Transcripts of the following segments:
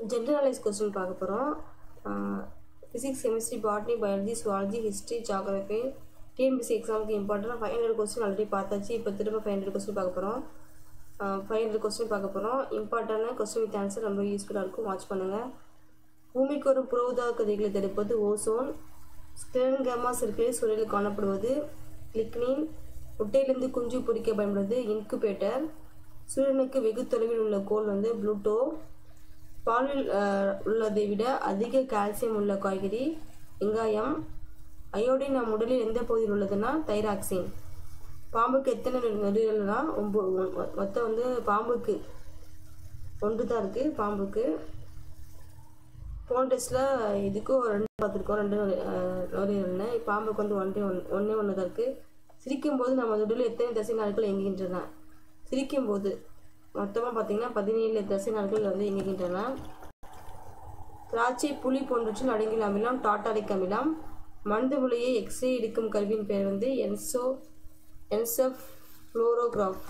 general knowledge question பார்க்க போகிறோம் physics chemistry botany biology zoology history geography TNPSC எக்ஸாமுக்கு important five hundred question already பார்த்தாச்சு இப்போ திரும்ப ஃபைவ் ஹண்ட்ரட் கொஸ்டின் பார்க்க போகிறோம் ஃபைவ் ஹண்ட்ரட் கொஸ்டின் பார்க்க போகிறோம் இம்பார்ட்டண்டான கொஸ்டின் வித் ஆன்சர் ரொம்ப யூஸ்ஃபுல்லாக இருக்கும் வாட்ச் பண்ணுங்கள் பூமிக்கு வரும் புறவுதா கதிர்களை தடுப்பது ஓசோன் ஸ்டெர்ன் கேமா சர்க்கிளில் சூழலில் காணப்படுவது லிக்னின் முட்டையிலிருந்து குஞ்சு பொறிக்க பயன்படுவது இன்குபேட்டர் சூரியனுக்கு வெகு தொலைவில் உள்ள கோள் வந்து ப்ளூட்டோ பாலில் அஹ், உள்ளதை விட அதிக கால்சியம் உள்ள காய்கறி வெங்காயம் அயோடின் நம் உடலில் எந்த பகுதியில் உள்ளதுன்னா தைராக்சின் பாம்புக்கு எத்தனை நுரையீரல்னா ஒம்பது மொத்தம் வந்து பாம்புக்கு ஒன்று தான் இருக்குது பாம்புக்கு போன டெஸ்ட்டில் இதுக்கும் ரெண்டு பார்த்துருக்கோம் ரெண்டு அஹ், நுரையீரல்னு பாம்புக்கு வந்து ஒன்றே ஒன் ஒன்றே ஒன்று தான் இருக்குது சிரிக்கும்போது நம்ம உடலில் எத்தனை தசை நாட்கள் இயங்குகின்றன சிரிக்கும்போது மொத்தமாக பார்த்தீங்கன்னா பதினேழு தசை நாட்கள் வந்து இயங்குகின்றன திராட்சை புளி போன்றவற்றில் அடங்கிய அமிலம் டாட்டாரிக் அமிலம் மனித மூளையை எக்ஸ்ரே எடுக்கும் கருவியின் பெயர் வந்து என்சோ என்செஃப் ஃப்ளோரோகிராஃப்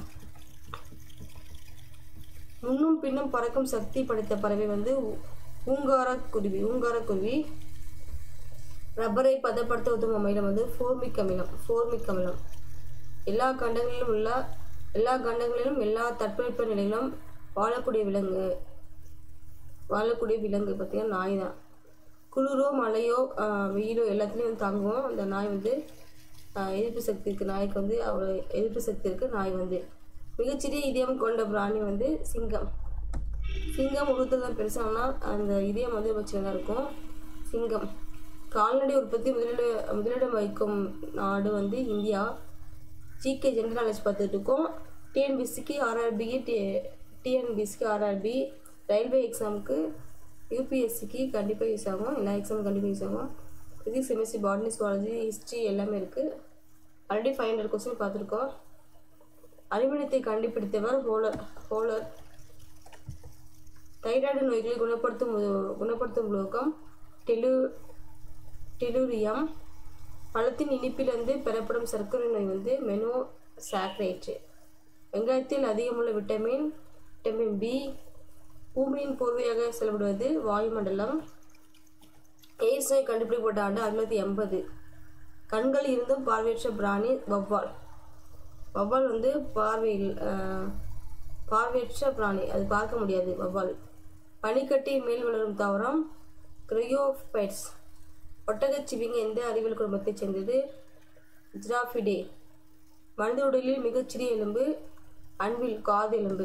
முன்னும் பின்னும் பறக்கும் சக்தி படைத்த பறவை வந்து ஊ- ஊங்காரக்குருவி ஊங்காரக்குருவி ரப்பரை பதப்படுத்த உதவும் அமிலம் வந்து ஃபோர்மிக் அமிலம் ஃபோர்மிக் அமிலம் எல்லா கண்டங்களிலும் உள்ள எல்லா கண்டங்களிலும் எல்லா தட்பவெப்ப நிலையிலும் வாழக்கூடிய விலங்கு வாழக்கூடிய விலங்கு பார்த்தீங்கன்னா நாய் தான் குளிரோ மழையோ ஆஹ், வெயிலோ எல்லாத்துலேயும் வந்து தாங்கும் அந்த நாய் வந்து ஆஹ், எதிர்ப்பு சக்தி இருக்குது நாய்க்கு வந்து அவ்வளோ எதிர்ப்பு சக்தி இருக்குது நாய் வந்து மிகச்சிறிய இதயம் கொண்ட பிராணி வந்து சிங்கம் சிங்கம் உருவத்தில் தான் பெருசானா அந்த இதயம் வந்து ரொம்ப சின்னதாக இருக்கும் சிங்கம் கால்நடை உற்பத்தி முதலிட முதலிடம் வைக்கும் நாடு வந்து இந்தியா ஜிகே ஜென்ரல் நாலேஜ் பார்த்துட்டு இருக்கோம் டிஎன்பிசிக்கு ஆர்ஆர்பி டி டிஎன்பிசிக்கு ஆர்ஆர்பி ரயில்வே எக்ஸாமுக்கு யூபிஎஸ்சிக்கு கண்டிப்பாக யூஸ் ஆகும் எல்லா எக்ஸாமும் கண்டிப்பாக யூஸ் ஆகும் physics chemistry botany zoology history எல்லாமே இருக்குது ஆல்ரெடி ஃபைவ் ஹண்ட்ரட் கொஸ்டின் பார்த்துருக்கோம் அறிவினத்தை கண்டுபிடித்தவர் ஹோலர் ஹோலர் தைராய்டு நோய்களை குணப்படுத்தும் உ- குணப்படுத்தும் உலோகம் டெலு டெலூரியம் பழத்தின் இனிப்பிலிருந்து பெறப்படும் சர்க்கரை நோய் வந்து மெனோ சாக்ரேட்டு வெங்காயத்தில் அதிகமுள்ள விட்டமின் விட்டமின் பி பூமியின் போர்வையாக செயல்படுவது வாயுமண்டலம் எய்ட்ஸ் நோய் கண்டுபிடிக்கப்பட்ட ஆண்டு ஆயிரத்தி தொள்ளாயிரத்தி எண்பது கண்கள் இருந்தும் பார்வையற்ற பிராணி வவ்வால் வவ்வால் வந்து பார்வையில் ஆஹ், பார்வையற்ற பிராணி அது பார்க்க முடியாது வவ்வால் பனிக்கட்டி மேல் வளரும் தாவரம் கிரையோபைட்ஸ் ஒட்டகச்சிவிங்க எந்த அறிவியல் குடும்பத்தைச் சேர்ந்தது ஜிராஃபிடே மனித உடலில் மிகச்சிறிய எலும்பு அன்பில் காது எலும்பு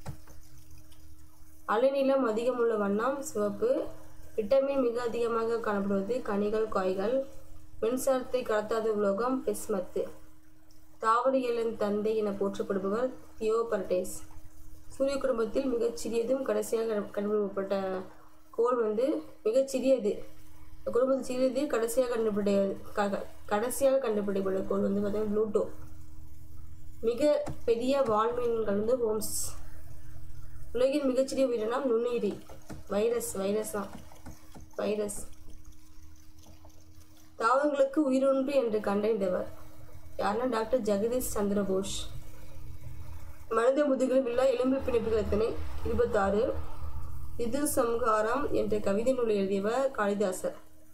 அலைநீளம் அதிகமுள்ள வண்ணம் சிவப்பு விட்டமின் மிக அதிகமாக காணப்படுவது கனிகள் காய்கள் மின்சாரத்தை கடத்தாத உலோகம் பிஸ்மத்து தாவரியலின் தந்தை என போற்றப்படுபவர் தியோபர்டேஸ் சூரிய குடும்பத்தில் மிகச்சிறியதும் கடைசியாக கண்டு- கண்டுபிடிக்கப்பட்ட கோள் வந்து மிகச்சிறியது இந்த குடும்பத்தில் சிறியது கடைசியாக கண்டுபிடி க- கடைசியாக கண்டுபிடிக்கப்பட்ட கோள் வந்து பார்த்தீங்கன்னா ப்ளூட்டோ மிக பெரிய வால்மீன்கள் வந்து ஹோம்ஸ் உலகின் மிகச்சிறிய உயிரினம் நுண்ணுயிரி வைரஸ் வைரஸ் தான் வைரஸ் தாவரங்களுக்கு உயிரொன்று என்று கண்டறிந்தவர் யாருன்னா டாக்டர் ஜெகதீஷ் சந்திர போஸ் மனித முதுகில் உள்ள எலும்பு பிணைப்புகள் எத்தனை இருபத்தாறு இது சம்ஹாரம் என்ற கவிதை நூல் எழுதியவர் காளிதாசர்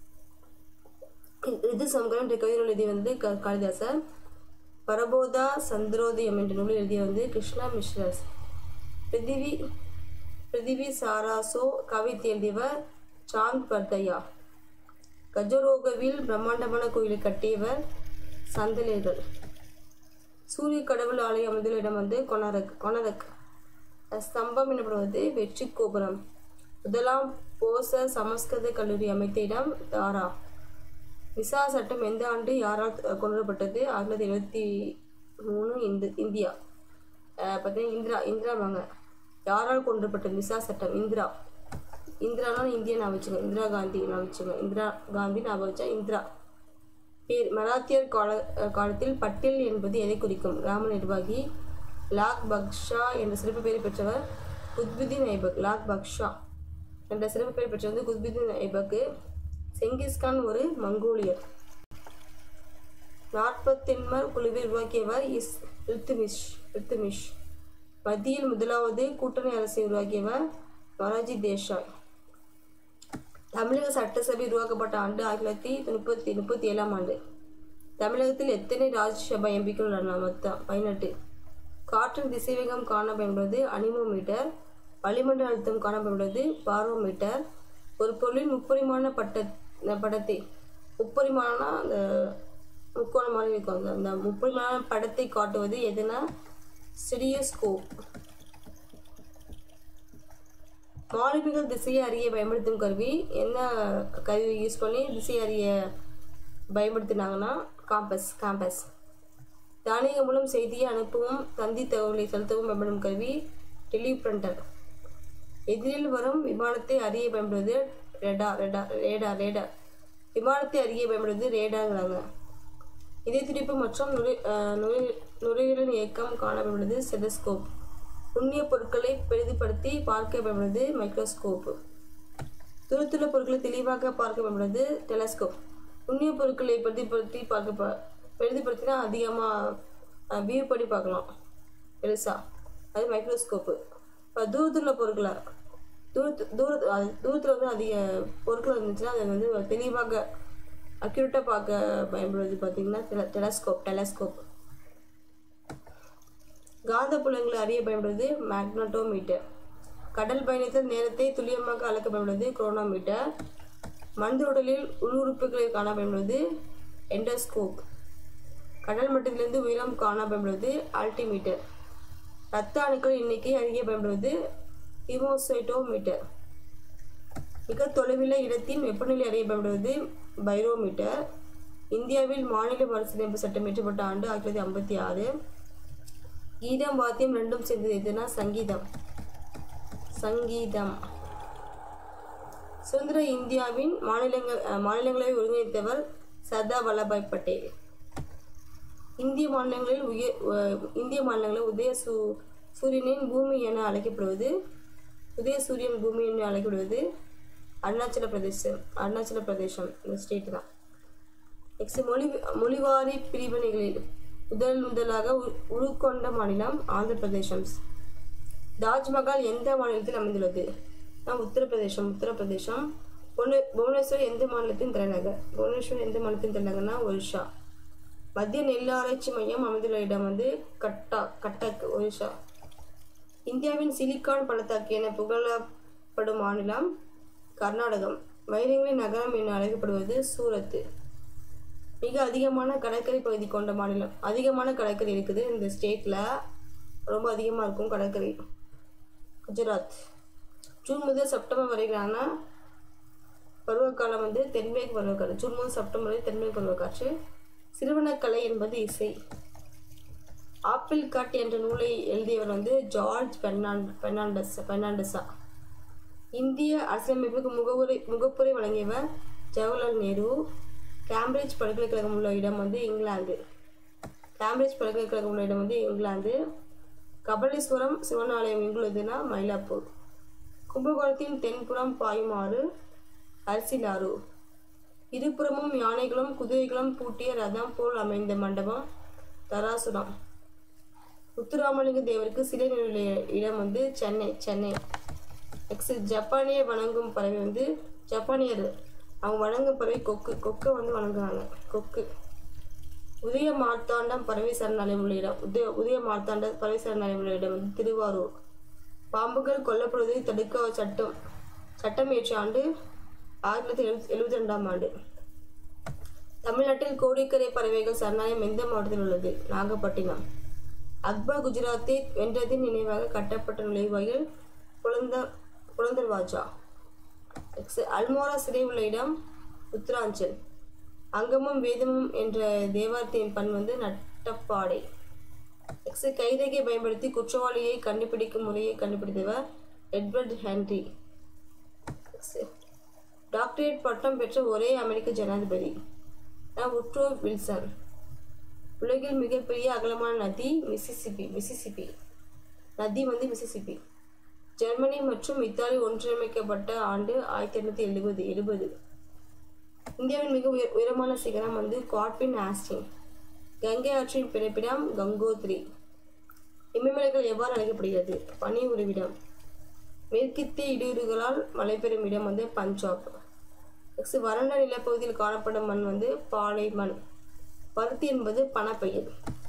இது சம்ஹாரம் என்ற கவிதை நூல் எழுதிய வந்து க- காளிதாசர் பரபோதா சந்திரோதயம் என்ற நூல் எழுதிய வந்து கிருஷ்ணா மிஸ்ரஸ் பிருத்திவி பிருத்திவி சாராசோ கவிதை எழுதியவர் சாந்த் பர்தையா கஜரோகவில் பிரம்மாண்டமான கோயிலை கட்டியவர் சந்தலேர்கள் சூரிய கடவுள் ஆலயம் அமைந்துள்ள இடம் வந்து கொனரக் கொனரக் ஸ்தம்பம் எனப்படுவது வெற்றி கோபுரம் முதலாம் போச சமஸ்கிருத கல்லூரி அமைத்த இடம் தாரா விசா சட்டம் எந்த ஆண்டு யாரால் கொண்டு வரப்பட்டது ஆயிரத்தி தொள்ளாயிரத்தி எழுபத்தி மூணு இந்து இந்தியா அஹ் பார்த்தீங்கன்னா இந்திரா இந்திரா வாங்க யாரால் கொண்டு வரப்பட்டது விசா சட்டம் இந்திரா இந்திரானா இந்தியா நான் வச்சுக்கோ இந்திரா காந்தி நான் வச்சுக்கோ இந்திரா காந்தி நான் வச்சா இந்திரா பேர் மராத்தியர் கால காலத்தில் பட்டேல் என்பது எதை குறிக்கும் கிராம நிர்வாகி லாக் பக்ஷா என்ற சிறப்பு பெயர் பெற்றவர் குத்புதீன் ஐபக் லாக் பக்ஷா என்ற சிறப்பு பெயர் பெற்றவர் வந்து குத்புதீன் ஐபக்கு செங்கிஸ்கான் ஒரு மங்கோலியர் நாற்பத்தெண்மர் குழுவை உருவாக்கியவர் இஸ் இல்துமிஷ் இல்துமிஷ் மத்தியில் முதலாவது கூட்டணி அரசை உருவாக்கியவர் மொராஜி தேசாய் தமிழக சட்டசபை உருவாக்கப்பட்ட ஆண்டு ஆயிரத்தி தொள்ளாயிரத்தி முப்பத்தி முப்பத்தி ஏழாம் ஆண்டு தமிழகத்தில் எத்தனை ராஜ்யசபா எம்பிக்கள் உள்ளன மொத்தம் பதினெட்டு காற்றின் திசைவேகம் காண பயன்படுவது அனிமோமீட்டர் வளிமண்டல அழுத்தம் காண பயன்படுவது பாரோமீட்டர் ஒரு பொருளின் முப்பரிமாண பட்ட படத்தை முப்பரிமாணம்னா அந்த முக்கோண மாதிரி இருக்கும் அந்த அந்த முப்பரிமாண படத்தை காட்டுவது எதுனா ஸ்டெடியோஸ்கோப் மாலுமிகள் திசையை அறிய பயன்படுத்தும் கருவி என்ன கருவி யூஸ் பண்ணி திசை அறிய பயன்படுத்தினாங்கன்னா காம்பஸ் காம்பஸ் தானியங்க மூலம் செய்தியை அனுப்பவும் தந்தி தகவலை செலுத்தவும் பயன்படும் கருவி டெலிபிரிண்டர் எதிரில் வரும் விமானத்தை அறிய பயன்படுவது ரெடா ரெடா ரேடா ரேடா விமானத்தை அறிய பயன்படுவது ரேடாங்கிறாங்க இதய துடிப்பு மற்றும் நுரை அஹ் நுரை- நுரையீரலின் இயக்கம் காண பயன்படுவது செதஸ்கோப் நுண்ணிய பொருட்களை பெரிதுபடுத்தி பார்க்க பயன்படுவது மைக்ரோஸ்கோப் தூரத்துள்ள பொருட்களை தெளிவாக பார்க்க பயன்படுவது டெலஸ்கோப் நுண்ணிய பொருட்களை பெரிதுபடுத்தி பார்க்க ப- பெரிதுபடுத்தினா அதிகமாக வியூ பண்ணி பார்க்கலாம் பெருசா அது மைக்ரோஸ்கோப்பு இப்போ தூரத்துள்ள பொருட்களை தூரத்து தூர அது தூரத்தில் வந்து அதிக பொருட்கள் இருந்துச்சுன்னா அதை வந்து தெளிவாக அக்யூரேட்டாக பார்க்க பயன்படுவது பார்த்தீங்கன்னா டெல டெலஸ்கோப் டெலஸ்கோப் காந்த புலங்களை அறிய பயன்படுவது மேக்னட்டோமீட்டர் கடல் பயணித்தல் நேரத்தை துல்லியமாக அளக்க பயன்படுவது குரோனோமீட்டர் மனித உடலில் உள்ளுறுப்புகளை காண பயன்படுவது எண்டோஸ்கோப் கடல் மட்டத்திலிருந்து உயரம் காண பயன்படுவது ஆல்டிமீட்டர் இரத்த அணுக்கள் எண்ணிக்கை அறிய பயன்படுவது ஹீமோசைட்டோமீட்டர் மிக தொலைவில் இடத்தின் வெப்பநிலை அறிய பயன்படுவது பைரோமீட்டர் இந்தியாவில் மாநில மறுசீரமைப்பு சட்டம் இயற்றப்பட்ட ஆண்டு ஆயிரத்தி தொள்ளாயிரத்தி ஐம்பத்தி ஆறு கீதம் வாத்தியம் ரெண்டும் சேர்ந்தது எதுனா சங்கீதம் சங்கீதம் சுதந்திர இந்தியாவின் மாநிலங்கள் அஹ், மாநிலங்களை ஒருங்கிணைத்தவர் சர்தார் வல்லபாய் பட்டேல் இந்திய மாநிலங்களில் உய அஹ், இந்திய மாநிலங்களில் உதய சூ சூரியனின் பூமி என அழைக்கப்படுவது உதய சூரியன் பூமி என அழைக்கப்படுவது அருணாச்சல பிரதேசம் அருணாச்சல பிரதேசம் இந்த ஸ்டேட் தான் நெக்ஸ்ட் மொழி மொழிவாரி பிரிவினைகளில் முதல் முதலாக உரு- உருக்கொண்ட மாநிலம் ஆந்திர பிரதேசம் தாஜ்மஹால் எந்த மாநிலத்தில் அமைந்துள்ளது நான் உத்தரப்பிரதேசம் உத்தரப்பிரதேசம் புவனே புவனேஸ்வர் எந்த மாநிலத்தின் தலைநகர் புவனேஸ்வர் எந்த மாநிலத்தின் தலைநகர்னா ஒரிஷா மத்திய நெல் ஆராய்ச்சி மையம் அமைந்துள்ள இடம் வந்து கட்டா கட்டக் ஒரிஷா இந்தியாவின் சிலிக்கான் பள்ளத்தாக்கு என புகழப்படும் மாநிலம் கர்நாடகம் வைரங்களின் நகரம் என அழைக்கப்படுவது சூரத் மிக அதிகமான கடற்கரை பகுதி கொண்ட மாநிலம் அதிகமான கடற்கரை இருக்குது இந்த ஸ்டேட்டில் ரொம்ப அதிகமாக இருக்கும் கடற்கரை குஜராத் ஜூன் முதல் செப்டம்பர் வரையிலான பருவகாலம் வந்து தென்மேற்கு பருவக்காற்று ஜூன் முதல் செப்டம்பர் வரை தென்மேற்கு பருவக்காற்று சிறுவனக்கலை என்பது இசை ஆப்பிள் காட் என்ற நூலை எழுதியவர் வந்து ஜார்ஜ் பெர்னாண்ட் பெர்னாண்டஸ் பெர்னாண்டஸா இந்திய அரசியலமைப்புக்கு முகவுரை முகப்புரை வழங்கியவர் ஜவஹர்லால் நேரு கேம்பிரிட்ஜ் பல்கலைக்கழகம் உள்ள இடம் வந்து இங்கிலாந்து கேம்பிரிட்ஜ் பல்கலைக்கழகம் உள்ள இடம் வந்து இங்கிலாந்து கபலீஸ்வரம் சிவன் ஆலயம் எங்குள்ளதுன்னா மயிலாப்பூர் கும்பகோணத்தின் தென்புறம் பாயுமாறு அரிசிலாறு இருபுறமும் யானைகளும் குதிரைகளும் பூட்டிய ரதம் போல் அமைந்த மண்டபம் தராசுரம் முத்துராமலிங்க தேவருக்கு சிலை நிறுவிய இடம் வந்து சென்னை சென்னை நெக்ஸ்ட் ஜப்பானிய வணங்கும் பறவை வந்து ஜப்பானியர் அவங்க வணங்கும் பறவை கொக்கு கொக்கை வந்து வணங்குறாங்க கொக்கு உதய மார்த்தாண்டம் பறவை சரணாலயம் உள்ள இடம் உதய உதய மார்த்தாண்ட பறவை சரணாலயம் உள்ள இடம் வந்து திருவாரூர் பாம்புகள் கொல்லப்படுவதை தடுக்க சட்டம் சட்டம் இயற்றிய ஆண்டு ஆயிரத்தி தொள்ளாயிரத்தி எழுபத்தி எழுபத்தி ரெண்டாம் ஆண்டு தமிழ்நாட்டில் கோடிக்கரை பறவைகள் சரணாலயம் எந்த மாவட்டத்தில் உள்ளது நாகப்பட்டினம் அக்பர் குஜராத்தை வென்றதின் நினைவாக கட்டப்பட்ட நுழைவாயில் குழந்த குழந்தர்வாஜா Next, அல்மோரா சிறை உள்ள இடம் உத்தராஞ்சல் அங்கமும் வேதமும் என்ற தேவாரத்தின் பண் வந்து நட்டப்பாடை நெக்ஸ்ட் கைரேகை பயன்படுத்தி குற்றவாளியை கண்டுபிடிக்கும் முறையை கண்டுபிடித்தவர் எட்வர்ட் ஹென்ரி Next, டாக்டரேட் பட்டம் பெற்ற ஒரே அமெரிக்க ஜனாதிபதி உட்ரோ வில்சன் உலகில் மிகப்பெரிய அகலமான நதி மிசிசிப்பி மிசிசிப்பி நதி வந்து மிசிசிப்பி ஜெர்மனி மற்றும் இத்தாலி ஒன்றிணைக்கப்பட்ட ஆண்டு ஆயிரத்தி எண்ணூற்றி எழுபது எழுபது இந்தியாவின் மிக உயர் உயரமான சிகரம் வந்து காட்பின் ஆஸ்டின் கங்கை ஆற்றின் பிறப்பிடம் கங்கோத்ரி இமயமலைகள் எவ்வாறு அழைக்கப்படுகிறது பனி உறைவிடம் மேற்கித்திய இடையூறுகளால் மழை பெறும் இடம் வந்து பஞ்சாப் நெக்ஸ்ட் வறண்ட நிலப்பகுதியில் காணப்படும் மண் வந்து பாலை மண் பருத்தி என்பது பணப்பயிர்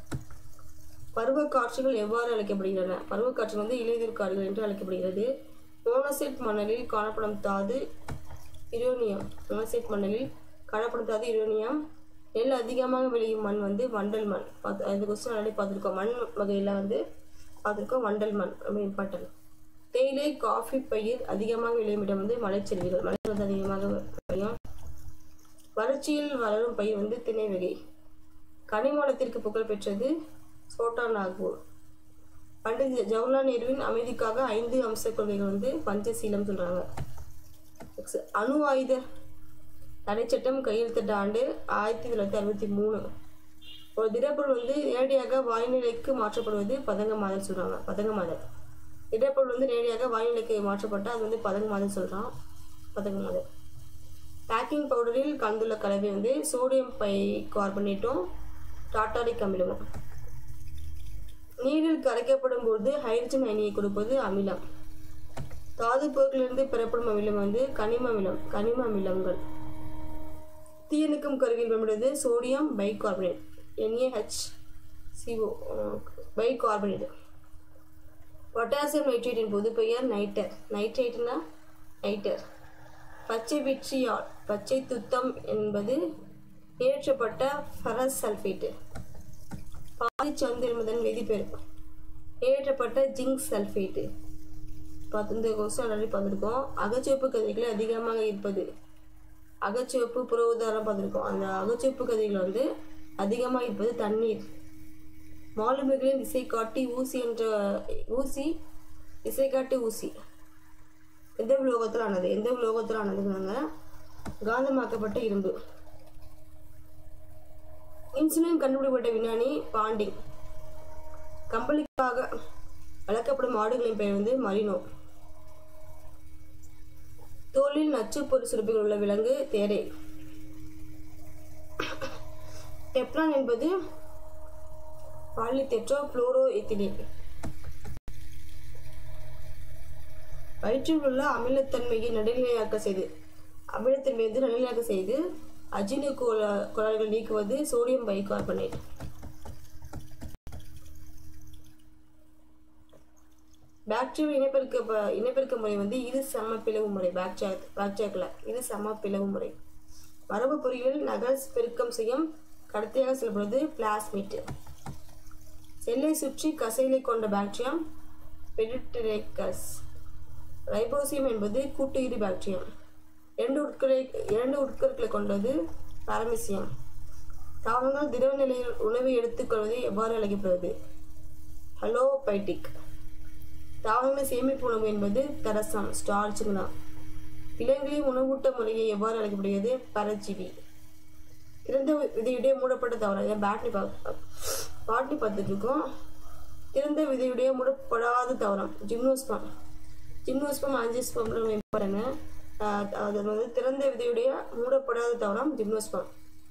பருவ காட்சிகள் எவ்வாறு அழைக்கப்படுகின்றன பருவ காட்சிகள் வந்து இலையுதிர் காடுகள் என்று அழைக்கப்படுகிறது மோனோசைட் மணலில் காணப்படும் தாது யுரேனியம் மோனோசைட் மணலில் காணப்படும் தாது யுரேனியம் நெல் அதிகமாக விளையும் மண் வந்து வண்டல் மண் பார்த்து அந்த கொஸ்டின் ஆல்ரெடி பார்த்துருக்கோம் மண் வகையில் வந்து பார்த்துருக்கோம் வண்டல் மண் ரொம்ப இம்பார்ட்டன்ட் தேயிலை காஃபி பயிர் அதிகமாக விளையும் இடம் வந்து மலைச்செல்விகள் மலை வந்து அதிகமாக விளையும் வறட்சியில் வளரும் பயிர் வந்து திணை வகை கனிமூலத்திற்கு புகழ் பெற்றது சோட்டா நாகூர் பண்டித் ஜவஹர்லால் நேருவின் அமைதிக்காக ஐந்து அம்ச கொள்கைகள் வந்து பஞ்சசீலம் சொல்றாங்க Next, அணு ஆயுத தடைச்சட்டம் கையெழுத்திட்ட ஆண்டு ஆயிரத்தி தொள்ளாயிரத்தி அறுபத்தி மூணு ஒரு திடப்பொருள் வந்து நேரடியாக வாயுநிலைக்கு மாற்றப்படுவது பதங்கமாதல் சொல்றாங்க பதங்கமாதல் திடப்பொருள் வந்து நேரடியாக வாயுநிலைக்கு மாற்றப்பட்டால் அது வந்து பதங்கமாதல் சொல்றான் பதங்கமாதல் பேக்கிங் பவுடரில் கலந்துள்ள கலவை வந்து சோடியம் பை கார்பனேட்டும் டாட்டாரிக் அமிலமும் நீரில் கரைக்கப்படும் பொழுது ஹைட்ரஜன் அயனியை கொடுப்பது அமிலம் தாது பொருட்களிலிருந்து பெறப்படும் அமிலம் வந்து கனிம அமிலம் கனிம அமிலங்கள் தீயணுக்கும் கருவியில் பயன்படுவது sodium bicarbonate NAH CO bicarbonate potassium நைட்ரேட்டின் பொது பெயர் நைட்டர் நைட்ரேட்னா நைட்டர் பச்சை விட்ரியால் பச்சை துத்தம் என்பது ஏற்றப்பட்ட ஃபரஸ் சல்ஃபேட்டு பாலிச்சந்து என்பதன் வேதிப்பெயர் ஏற்றப்பட்ட ஜிங்க் சல்ஃபேட்டு பார்த்து இந்த கொஸ்டின் ஆல்ரெடி பார்த்துருக்கோம் அகச்சிவப்பு கதிர்கள் அதிகமாக இருப்பது அகச்சிவப்பு புற உதாரணம் பார்த்துருக்கோம் அந்த அகச்சிவப்பு கதிர்கள் வந்து அதிகமாக இருப்பது தண்ணீர் மாலுமிகளின் இசை காட்டி ஊசி என்ற ஊசி இசை காட்டி ஊசி எந்த உலோகத்தில் ஆனது எந்த உலோகத்தில் ஆனதுங்கிறாங்க காந்தமாக்கப்பட்ட இரும்பு இன்சுலின் கண்டுபிடிக்கப்பட்ட விஞ்ஞானி பாண்டிங் கம்பளிக்காக வளர்க்கப்படும் ஆடுகளின் பெயர் வந்து மரினோ தோலில் நச்சுப்பொருள் சுரப்பிகள் உள்ள விலங்கு தேரை டெப்லான் என்பது பாலிதெட்ரோ புளோரோ எத்திலீன் வயிற்றில் உள்ள அமிலத்தன்மையை நடுநிலையாக்க செய்து அமிலத்தன்மை வந்து நடுநிலையாக்க செய்து அஜினு குழாய்கள் நீக்குவது சோடியம் பைகார்பனேட் பாக்டீரியா இனப்பெருக்க ப- இனப்பெருக்க முறை வந்து இரு சம பிளவு முறை பாக்டீரியா பாக்டீரியாக்களை இரு சம பிளவு முறை மரபு பொறியியல் நகல் பெருக்கம் செய்யும் கடத்தியாக செயல்படுவது பிளாஸ்மிட் செல்லை சுற்றி கசைகளை கொண்ட பாக்டீரியம் பெரிட்டரேக்கஸ் ரைபோசியம் என்பது கூட்டுயிரி பாக்டீரியம் இரண்டு உட்கரை இரண்டு உட்கருக்களை கொண்டது பாரமிசியம் தாவரங்கள் திரவ நிலையில் உணவை எடுத்துக்கொள்வது எவ்வாறு அழைக்கப்படுவது ஹலோபைட்டிக் தாவரங்கள் சேமிப்பு உணவு என்பது தரசம் ஸ்டார்ச்சுங்க தான் விலங்குகளின் உணவூட்ட முறையை எவ்வாறு அழைக்கப்படுகிறது பரஜீவி திறந்த விதையுடைய மூடப்பட்ட தாவரம் இதை பேட்னி பா பாட்னி பார்த்துட்டு இருக்கோம் திறந்த விதையுடைய மூடப்படாத தாவரம் ஜிம்னோஸ்பம் ஜிம்னோஸ்பம் ஆஞ்சிஸ்பம் பாருங்க அது வந்து திறந்த விதையுடைய மூடப்படாத தாவரம் ஜிம்னோஸ்பம்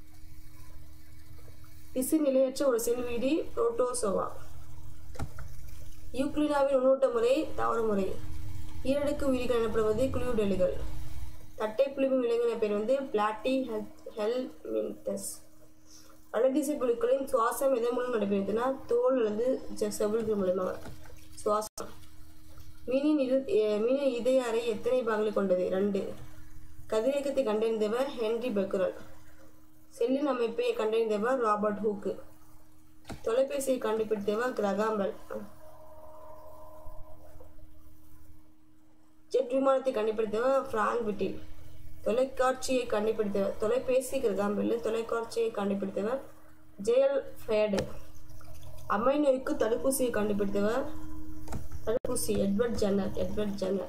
திசு நிலையற்ற ஒரு செல்வீடி புரோட்டோசோவா யூக்ளினாவின் உன்னூட்ட முறை தாவர முறை ஈரடுக்கு உயிரிகள் எனப்படுவது குளியுடலிகள் தட்டை புளிவும் விலங்கின பேர் வந்து பிளாட்டி ஹெல்மின்டஸ் வடதிசை புழுக்களின் சுவாசம் எதன் மூலம் நடைபெறுதுன்னா தோல் அல்லது ஜ- செவில்கள் மூலமாக சுவாசம் மீனின் இரு எ- மீனின் இதய அறை எத்தனை பாகங்களை கொண்டது ரெண்டு கதிரியக்கத்தை கண்டறிந்தவர் ஹென்றி பெக்குரல் செல்லின் அமைப்பை கண்டறிந்தவர் ராபர்ட் ஹூக்கு தொலைபேசியை கண்டுபிடித்தவர் கிரகாம்பல் ஜெட் விமானத்தை கண்டுபிடித்தவர் பிராங்க் விட்டில் தொலைக்காட்சியை கண்டுபிடித்தவர் தொலைபேசி கிரகாம்பல் தொலைக்காட்சியை கண்டுபிடித்தவர் ஜெயல் ஃபேடு அம்மை நோய்க்கு தடுப்பூசியை கண்டுபிடித்தவர் தடுப்பூசி எட்வர்ட் ஜன்னர் எட்வர்ட் ஜன்னர்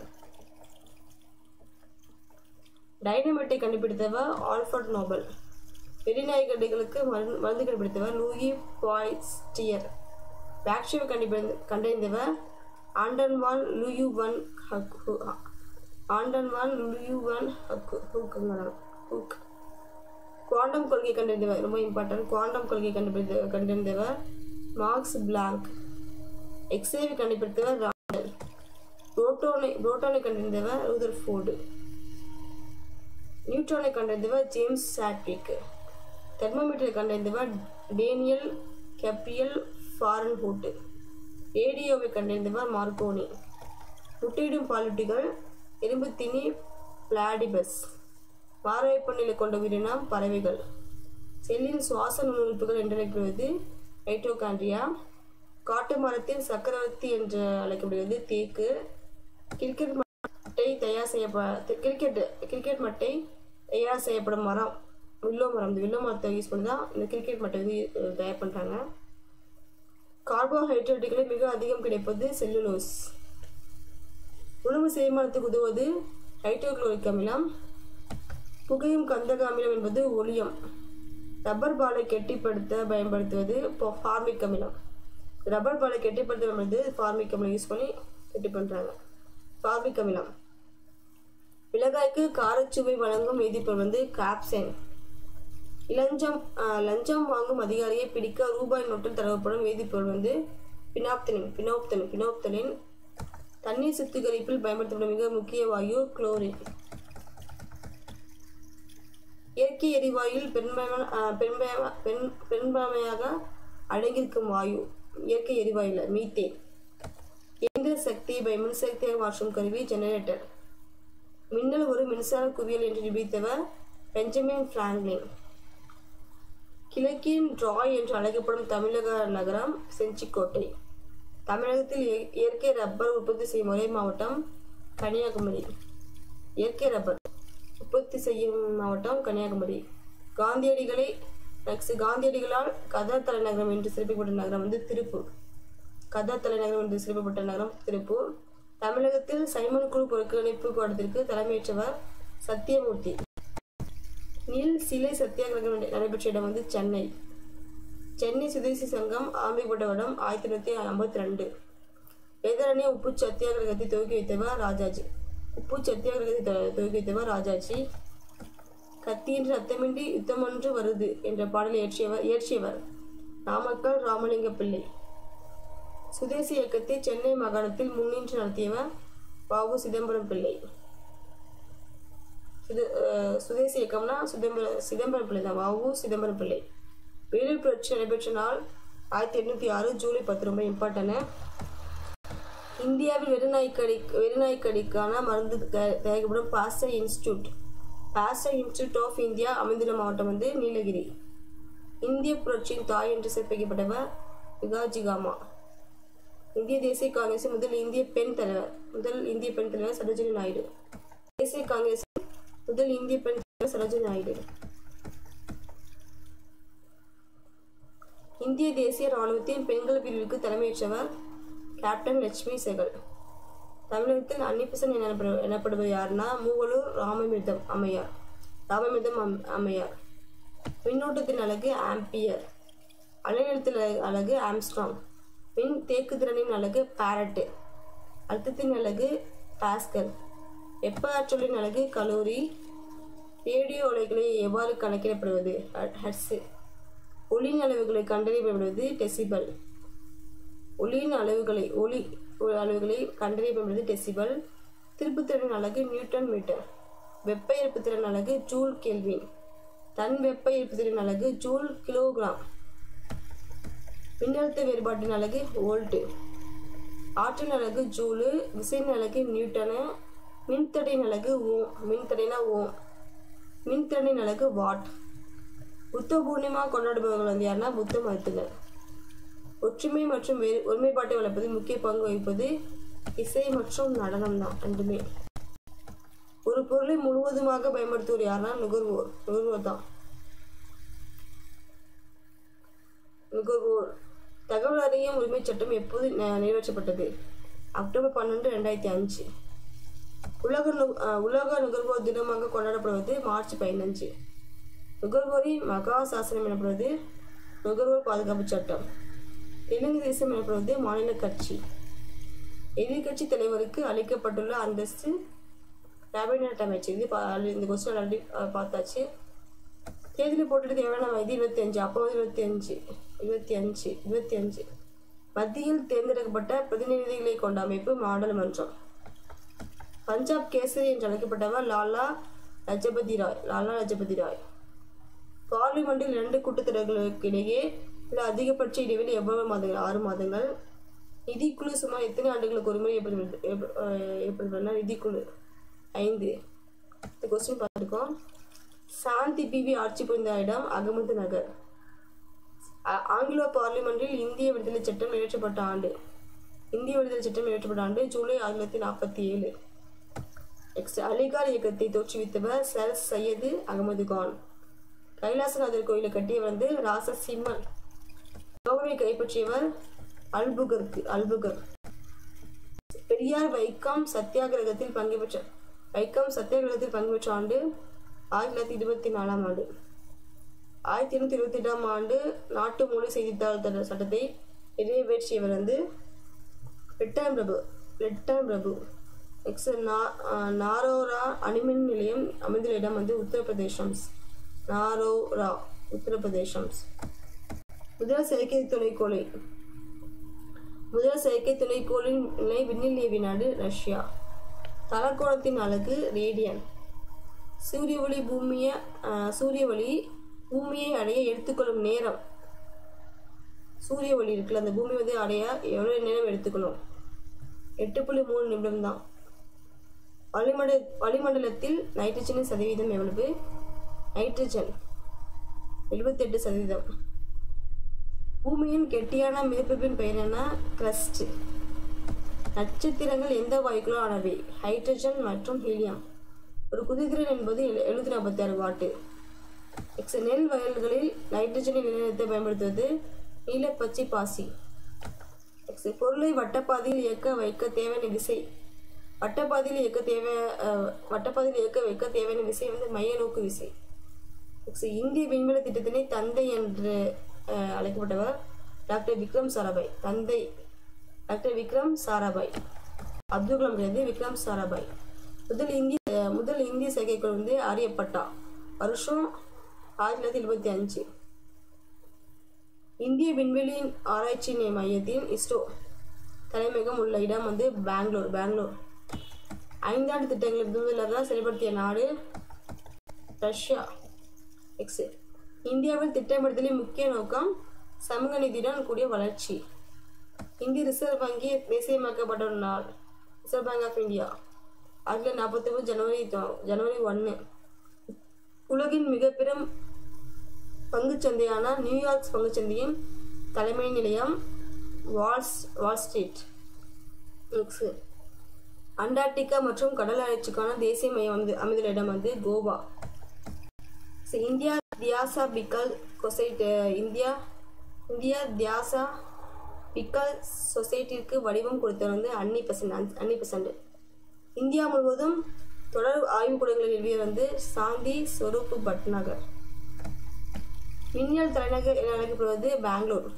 டைனமைட்டை கண்டுபிடித்தவர் ஆல்ஃபர்ட் நோபல் வெறிநாய்கடிகளுக்கு மருந்து மருந்து கண்டுபிடித்தவர் லூயி பாய்ஸ்டியர் பாக்டீரியா கண்டுபிடி கண்டறிந்தவர் Anton van Leeuwenhoek ஹு- Anton van Leeuwenhoek ஹூக்குங்கிறாங்க ஹூக் குவாண்டம் கொள்கை கண்டறிந்தவர் ரொம்ப இம்பார்ட்டன்ட் குவாண்டம் கொள்கை கண்டுபிடித்த கண்டறிந்தவர் மார்க்ஸ் பிளாங்க் எக்ஸ்ரேவை கண்டுபிடித்தவர் ராண்டல் புரோட்டோனை புரோட்டானை கண்டறிந்தவர் ரூதர் ஃபோர்டு நியூட்ரானை கண்டறிந்தவர் ஜேம்ஸ் சாட்விக் தெர்மோமீட்டரை கண்டறிந்தவர் டேனியல் கெப்ரியல் ஃபாரன்ஹூட் ரேடியோவை கண்டறிந்தவர் மார்கோனி முட்டையிடும் பாலூட்டிகள் எறும்புத்தினி பிளாடிபஸ் மாரவைப்பண்ணிலை கொண்ட உயிரினம் பறவைகள் செல்லின் சுவாச நுண்ணுறுப்புகள் என்றழைக்கப்படுவது மைட்டோகாண்ட்ரியா காட்டு மரத்தின் சக்கரவர்த்தி என்று அழைக்கப்படுவது தேக்கு கிரிக்கெட் மட்டை தயார் செய்யப்ப கிரிக்கெட் கிரிக்கெட் மட்டை தயார் செய்யப்படும் மரம் வில்லோ மரம் இந்த வில்லோ மரத்தை யூஸ் பண்ணி தான் இந்த கிரிக்கெட் மட்டை வந்து அஹ், தயார் பண்ணுறாங்க கார்போஹைட்ரேட்டுகளை மிக அதிகம் கிடைப்பது செல்லுலோஸ் உணவு செரிமானத்துக்கு உதவுவது ஹைட்ரோகுளோரிக் அமிலம் புகையும் கந்தக அமிலம் என்பது ஒளியம் ரப்பர் பாலை கெட்டிப்படுத்த பயன்படுத்துவது இப்போ ஃபார்மிக் அமிலம் ரப்பர் பாலை கெட்டிப்படுத்த பயன்படுத்து ஃபார்மிக் அமிலம் யூஸ் பண்ணி கெட்டி பண்ணுறாங்க ஃபார்மிக் அமிலம் மிளகாய்க்கு காரச்சுவை வழங்கும் வேதிப்பொருள் வந்து காப்சைன் இளஞ்சம் ஆஹ், லஞ்சம் வாங்கும் அதிகாரியை பிடிக்க ரூபாய் நோட்டில் தரப்படும் வேதிப்பொருள் வந்து பினாப்தலின் பினோப்தலின் பினோப்தலின் தண்ணீர் சுத்திகரிப்பில் பயன்படுத்தப்படும் மிக முக்கிய வாயு குளோரின் இயற்கை எரிவாயுவில் பெரும்பான்மை ஆஹ், பெரும்பான்மை- பெரும் பெரும்பான்மையாக அடங்கியிருக்கும் வாயு இயற்கை எரிவாயுல மீத்தேன் இயந்திர சக்தியை பய மின்சக்தியாக மாற்றும் கருவி ஜெனரேட்டர் மின்னல் ஒரு மின்சார குவியல் என்று நிரூபித்தவர் பெஞ்சமின் பிராங்க்லின் கிழக்கின் ட்ராய் என்று அழைக்கப்படும் தமிழக நகரம் செஞ்சிக்கோட்டை தமிழகத்தில் இய- இயற்கை ரப்பர் உற்பத்தி செய்யும் ஒரே மாவட்டம் கன்னியாகுமரி இயற்கை ரப்பர் உற்பத்தி செய்யும் மாவட்டம் கன்னியாகுமரி காந்தியடிகளை நெக்ஸ்ட் காந்தியடிகளால் கதா தலைநகரம் என்று சிறப்பிக்கப்பட்ட நகரம் வந்து திருப்பூர் கதா தலைநகரம் என்று சிறப்பிக்கப்பட்ட நகரம் திருப்பூர் தமிழகத்தில் சைமன் குழு புறக்கணிப்பு கூட்டத்திற்கு தலைமையேற்றவர் சத்தியமூர்த்தி நீல் சிலை சத்தியாகிரகம் நட- நடைபெற்ற இடம் வந்து சென்னை சென்னை சுதேசி சங்கம் ஆரம்பிக்கப்பட்ட வருடம் ஆயிரத்தி தொள்ளாயிரத்தி ஐம்பத்தி ரெண்டு வேதாரண்ய உப்பு சத்தியாகிரகத்தை துவக்கி வைத்தவர் ராஜாஜி உப்பு சத்தியாகிரகத்தை து- துவக்கி வைத்தவர் ராஜாஜி கத்தியின்றி ரத்தமின்றி யுத்தமொன்று வருது என்ற பாடலை இயற்றியவர் இயற்றியவர் நாமக்கல் ராமலிங்க பிள்ளை சுதேசி இயக்கத்தை சென்னை மாகாணத்தில் முன்னின்று நடத்தியவர் பாபு சிதம்பரம் பிள்ளை சுத அஹ் சுதேசி இயக்கம்னா சிதம்பர சிதம்பரம் பிள்ளை தான் வாவு சிதம்பரம் பிள்ளை வேலூர் புரட்சி நடைபெற்ற நாள் ஆயிரத்தி எட்நூத்தி ஆறு ஜூலை பத்து ரொம்ப இம்பார்ட்டன்ட் இந்தியாவில் வெறிநாய்க்கடி வெறிநாய்க்கடிக்கான மருந்து தயா- தயாரிக்கப்படும் Pasteur Institute Pasteur Institute of India அமைந்துள்ள மாவட்டம் வந்து நீலகிரி இந்திய புரட்சியின் தாய் என்று சிறப்பிக்கப்பட்டவர் விகாஜி காமா இந்திய தேசிய காங்கிரசின் முதல் இந்திய பெண் தலைவர் முதல் இந்திய பெண் தலைவர் சரோஜினி நாயுடு தேசிய காங்கிரஸ் முதல் இந்திய பெண் தலைவர் சரோஜினி நாயுடு இந்திய தேசிய ராணுவத்தின் பெண்கள் பிரிவுக்கு தலைமையேற்றவர் கேப்டன் லட்சுமி செகல் தமிழகத்தில் அன்னிபிசன் என எனப்படு- எனப்படுவது யாருன்னா மூவலூர் ராமமிர்தம் அம்மையார் ராமமிர்தம் அம்- அம்மையார் மின்னோட்டத்தின் அலகு ஆம்பியர் அலைநிலத்தின் அலகு- அலகு ஆம்ஸ்ட்ராங் மின் தேக்குதிறனின் அலகு பாரட்டு அழுத்தத்தின் அலகு பாஸ்கல் வெப்ப ஆற்றலின் அலகு கலோரி ரேடியோ அலைகளை எவ்வாறு கணக்கிடப்படுவது ஹ- ஹெர்ட்ஸு ஒளியின் அளவுகளை கண்டறியப்படுவது டெசிபல் ஒளியின் அளவுகளை ஒளி அளவுகளை கண்டறியப்படுவது டெசிபல் திருப்புத்திறன் அலகு நியூட்டன் மீட்டர் வெப்ப ஈர்ப்புத்திறன் அலகு ஜூல் கெல்வின் தன் வெப்ப ஈர்ப்புத்திறன் அலகு ஜூல் கிலோகிராம் மின்னழுத்த வேறுபாட்டின் அலகு வோல்ட்டு ஆற்றல் அலகு ஜூலு விசையின் அலகு நியூட்டனு மின்தடையின் அலகு ஓம் மின்தடைனா ஓம் மின்திறனின் அலகு வாட் புத்த பூர்ணிமா கொண்டாடுபவர்கள் வந்து யாருன்னா புத்த மதத்தினர் ஒற்றுமை மற்றும் வேறு ஒருமைப்பாட்டை வளர்ப்பதில் முக்கிய பங்கு வகிப்பது இசை மற்றும் நடனம் தான் ரெண்டுமே ஒரு பொருளை முழுவதுமாக பயன்படுத்துவோர் யாருன்னா நுகர்வோர் நுகர்வோர் தான் நுகர்வோர் தகவல் அறியும் உரிமைச் சட்டம் எப்போது ந- நிறைவேற்றப்பட்டது அக்டோபர் பன்னெண்டு ரெண்டாயிரத்தி அஞ்சு உலக நு அஹ் உலக நுகர்வோர் தினமாக கொண்டாடப்படுவது மார்ச் பதினஞ்சு நுகர்வோரின் மகா சாசனம் எனப்படுவது நுகர்வோர் பாதுகாப்பு சட்டம் தெலுங்கு தேசம் எனப்படுவது மாநில கட்சி எதிர்க்கட்சி தலைவருக்கு அளிக்கப்பட்டுள்ள அந்தஸ்து கேபினட் அமைச்சர் இது பா- இந்த கொஸ்டின் ஆல்ரெடி பார்த்தாச்சு தேதியில் போட்டுட்டு தேவையான வயது இருபத்தி அஞ்சு அப்போ வந்து இருபத்தி அஞ்சு இருபத்தி அஞ்சு இருபத்தி அஞ்சு மத்தியில் தேர்ந்தெடுக்கப்பட்ட பிரதிநிதிகளை கொண்ட அமைப்பு நாடாளுமன்றம் பஞ்சாப் கேசரி என்று அழைக்கப்பட்டவர் லாலா லஜபதி ராய் லாலா லஜபதி ராய் பார்லிமெண்டில் இரண்டு கூட்டத்தொடர்களுக்கு இடையே உள்ள அதிகபட்ச இடைவெளி எவ்வளவு மாதங்கள் ஆறு மாதங்கள் நிதிக்குழு சுமார் எத்தனை ஆண்டுகளுக்கு ஒரு முறை ஏற்படுவது ஏற்ப- அஹ் ஏற்படுவதுனா நிதிக்குழு ஐந்து இந்த கொஸ்டின் பார்த்துருக்கோம் சாந்தி பிவி ஆட்சி புரிந்த இடம் அகமது நகர் ஆ- ஆங்கிலோ பார்லிமெண்டில் இந்திய விடுதலை சட்டம் நிறைவேற்றப்பட்ட ஆண்டு இந்திய விடுதலை சட்டம் நிறைவேற்றப்பட்ட ஆண்டு ஜூலை ஆயிரத்தி தொள்ளாயிரத்தி நாற்பத்தி ஏழு நெக்ஸ்ட் அலிகார் இயக்கத்தை தோற்றுவித்தவர் சர் சையது அகமது கான் கைலாசநாதர் கோயிலை கட்டியவர் வந்து ராச சிம்மன் கோவை கைப்பற்றியவர் அல்புகர்க்கு அல்புகர் பெரியார் வைக்கம் சத்தியாகிரகத்தில் பங்கு பெற்ற வைக்கம் சத்தியாகிரகத்தில் பங்கு பெற்ற ஆண்டு ஆயிரத்தி தொள்ளாயிரத்தி இருபத்தி நாலாம் ஆண்டு ஆயிரத்தி எண்ணூற்றி இருபத்தி எட்டாம் ஆண்டு நாட்டு மொழி செய்தித்தாள் தர சட்டத்தை நிறைவேற்றியவர் வந்து ரெட்டான் பிரபு ரெட்டான் பிரபு நெக்ஸ்ட் நா ஆஹ் நாரோரா அணுமின் நிலையம் அமைந்துள்ள இடம் வந்து உத்தரப்பிரதேசம் நாரோரா உத்தரப்பிரதேசம் முதல் செயற்கை துணைக்கோளை முதல் செயற்கை துணைக்கோளின் நிலை விண்ணில் ஏவிய நாடு ரஷ்யா தலக்கோணத்தின் அழகு ரேடியன் சூரிய ஒளி பூமியை ஆஹ், சூரிய ஒளி பூமியை அடைய எடுத்துக்கொள்ளும் நேரம் சூரிய ஒளி இருக்குல்ல அந்த பூமி வந்து அடைய எவ்வளோ நேரம் எடுத்துக்கணும் எட்டு புள்ளி மூணு நிமிடம் தான் வளிமண்டல வளிமண்டலத்தில் நைட்ரஜனின் சதவீதம் எவ்வளவு நைட்ரஜன் எழுபத்தெட்டு சதவீதம் பூமியின் கெட்டியான மேற்பரப்பின் பெயர் என்ன கிரஸ்ட் நட்சத்திரங்கள் எந்த வாயுக்களால் ஆனவை ஹைட்ரஜன் மற்றும் ஹீலியம் ஒரு குதிர்திறன் என்பது எழுநூத்தி நாற்பத்தி ஆறு வாட்டு எக்ஸ் நெல் வயல்களில் நைட்ரஜனை நிலைநிறுத்த பயன்படுத்துவது நீலப்பச்சை பாசி எக்ஸ் பொருளை வட்டப்பாதையில் இயக்க வைக்க தேவையான விசை வட்டப்பாதையில் இயக்க தேவை அஹ், வட்டப்பாதையில் இயக்க வைக்க தேவையான விசை வந்து மைய நோக்கு விசை நெக்ஸ்ட் இந்திய விண்வெளி திட்டத்தினை தந்தை என்று அஹ், அழைக்கப்பட்டவர் டாக்டர் விக்ரம் சாராபாய் தந்தை டாக்டர் விக்ரம் சாராபாய் அப்துல் கலாம் கிடையாது விக்ரம் சாராபாய் முதல் இந்திய அஹ், முதல் இந்திய செயற்கைக்கோள் வந்து ஆரியப்பட்டா வருஷம் ஆயிரத்தி தொள்ளாயிரத்தி எழுபத்தி அஞ்சு இந்திய விண்வெளி ஆராய்ச்சி நி- மையத்தின் இஸ்ரோ தலைமையகம் உள்ள இடம் வந்து பெங்களூர் பெங்களூர் ஐந்தாண்டு திட்டங்களை முதலாக செயல்படுத்திய நாடு ரஷ்யா எக்ஸ் இந்தியாவில் திட்டமிடுதலின் முக்கிய நோக்கம் சமூக நீதியுடன் கூடிய வளர்ச்சி இந்திய ரிசர்வ் வங்கி தேசியமாக்கப்பட்ட ஒரு நாள் ரிசர்வ் பேங்க் ஆஃப் இந்தியா ஆயிரத்தி தொள்ளாயிரத்தி நாற்பத்தி ஒன்பது ஜனவரி தொ- ஜனவரி ஒன்று உலகின் மிக பெரும் பங்குச்சந்தையான நியூயார்க் பங்குச்சந்தையின் தலைமை நிலையம் Walls Wall Street next Antarctica மற்றும் கடல் ஆராய்ச்சிக்கான தேசிய மையம் வந்து அமைந்துள்ள இடம் வந்து Goa So, India theosophical society India India theosophical சொசைட்டிற்கு வடிவம் கொடுத்தவர் வந்து Annie Besant Annie Besant India முழுவதும் தொடர் ஆய்வுக்கூடங்களை நிறுவியவர் வந்து சாந்தி ஸ்வரூப் பட்நகர் மின்னியல் தலைநகர் என அழைக்கப்படுவது பெங்களூர்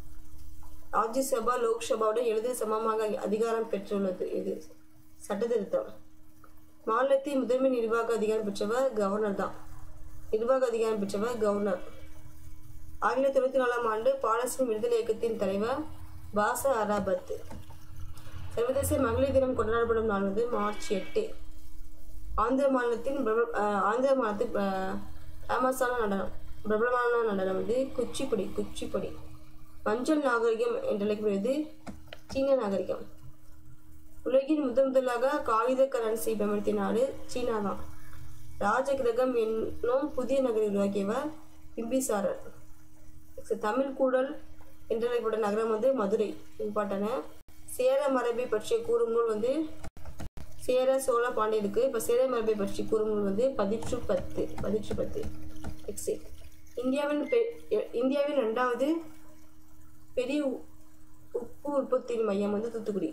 ராஜ்யசபா லோக்சபாவுடன் எழுது சமமாக அதிகாரம் பெற்றுள்ளது இது சட்டத்திருத்தம் மாநிலத்தின் முதன்மை நிர்வாக அதிகாரம் பெற்றவர் கவர்னர் தான் நிர்வாக அதிகாரம் பெற்றவர் கவர்னர் ஆயிரத்தி தொண்ணூற்றி நாலாம் ஆண்டு பாலஸ்தீன் விடுதலை இயக்கத்தின் தலைவர் பாசா அராபத் சர்வதேச மகளிர் தினம் கொண்டாடப்படும் நாள் வந்து மார்ச் எட்டு ஆந்திர மாநிலத்தின் பிரபல- அஹ், ஆந்திர மாநிலத்தின் அஹ், ஃபேமஸான நடனம் பிரபலமான நடனம் வந்து குச்சிப்புடி குச்சிப்புடி மஞ்சள் நாகரிகம் என்று அழைக்கப்படுவது சீன நாகரிகம் உலகின் முதன் முதலாக காகித கரன்சி பயன்படுத்திய நாடு சீனா தான் ராஜகிரகம் என்னும் புதிய நகரை உருவாக்கியவர் பிம்பிசாரர் Next, தமிழ் கூடல் என்று அழைக்கப்பட்ட நகரம் வந்து மதுரை இம்பார்ட்டன சேர மரபை பற்றிய கூறும் நூல் வந்து சேர சோழ பாண்டியருக்கு இப்போ சேர மரபை பற்றி கூறும் நூல் வந்து பதிற்று பத்து பதிற்று பத்து நெக்ஸ்ட் இந்தியாவின் பெ இந்தியாவின் ரெண்டாவது பெரிய உ- உப்பு உற்பத்தி மையம் வந்து தூத்துக்குடி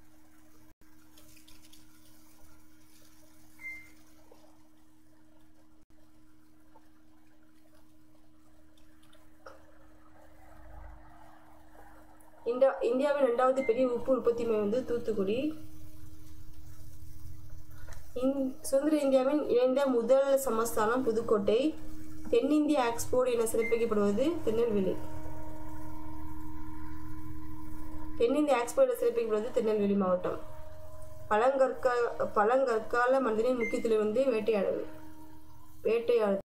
இந்தியா இந்தியாவின் இரண்டாவது பெரிய உப்பு உற்பத்தி மையம் வந்து தூத்துக்குடி இந் சுதந்திர இந்தியாவின் இணைந்த முதல் சமஸ்தானம் புதுக்கோட்டை தென்னிந்திய ஆக்ஸ்போர்ட் என சிறப்பிக்கப்படுவது திருநெல்வேலி தென்னிந்திய ஆக்ஸ்போர்ட் என சிறப்பிக்கப்படுவது திருநெல்வேலி மாவட்டம் பழங்கற்கா பழங்கற்கால மனிதனின் முக்கியத்துவம் வந்து வேட்டையாடல் வேட்டையாடு